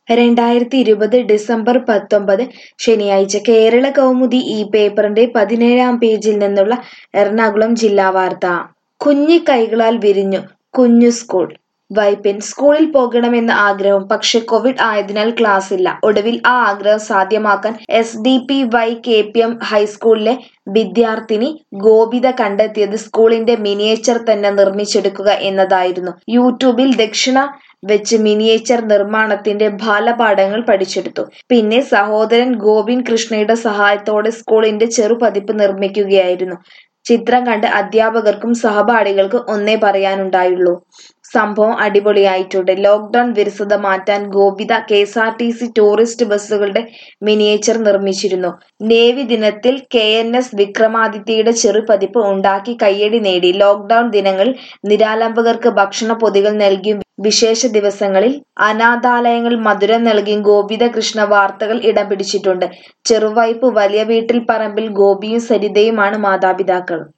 രണ്ടായിരത്തി ഇരുപത് ഡിസംബർ പത്തൊമ്പത് ശനിയാഴ്ച കേരള കൗമുദി ഈ പേപ്പറിന്റെ പതിനേഴാം പേജിൽ നിന്നുള്ള എറണാകുളം ജില്ലാ വാർത്ത കുഞ്ഞിക്കൈകളാൽ വിരിഞ്ഞു കുഞ്ഞു സ്കൂൾ വൈപ്പിൻ സ്കൂളിൽ പോകണമെന്ന ആഗ്രഹം പക്ഷെ കോവിഡ് ആയതിനാൽ ക്ലാസ് ഇല്ല ഒടുവിൽ ആ ആഗ്രഹം സാധ്യമാക്കാൻ S D P Y K P M ഹൈസ്കൂളിലെ വിദ്യാർത്ഥിനി ഗോപിത കണ്ടെത്തിയത് സ്കൂളിന്റെ മിനിയേച്ചർ തന്നെ നിർമ്മിച്ചെടുക്കുക എന്നതായിരുന്നു യൂട്യൂബിൽ ദക്ഷിണ വെച്ച് മിനിയേച്ചർ നിർമ്മാണത്തിന്റെ ബാലപാഠങ്ങൾ പഠിച്ചെടുത്തു പിന്നെ സഹോദരൻ ഗോവിന്ദ് കൃഷ്ണയുടെ സഹായത്തോടെ സ്കൂളിന്റെ ചെറുപതിപ്പ് നിർമ്മിക്കുകയായിരുന്നു ചിത്രം കണ്ട് അധ്യാപകർക്കും സഹപാഠികൾക്കും ഒന്നേ പറയാനുണ്ടായുള്ളൂ സംഭവം അടിപൊളിയായിട്ടുണ്ട് ലോക്ക്ഡൌൺ വിരസത മാറ്റാൻ ഗോപിത K S R T C tourist ബസ്സുകളുടെ മിനിയേച്ചർ നിർമ്മിച്ചിരുന്നു നേവി ദിനത്തിൽ കെ എൻ എസ് വിക്രമാദിത്യയുടെ ചെറുപതിപ്പ് ഉണ്ടാക്കി കയ്യടി നേടി ലോക്ക്ഡൌൺ ദിനങ്ങളിൽ നിരാലംബകർക്ക് ഭക്ഷണ പൊതികൾ നൽകിയും വിശേഷ ദിവസങ്ങളിൽ അനാഥാലയങ്ങൾ മധുരം നൽകിയും ഗോപിത കൃഷ്ണ വാർത്തകൾ ഇടം പിടിച്ചിട്ടുണ്ട് ചെറുവൈപ്പ് വലിയ വീട്ടിൽ പറമ്പിൽ ഗോപിയും സരിതയുമാണ് മാതാപിതാക്കൾ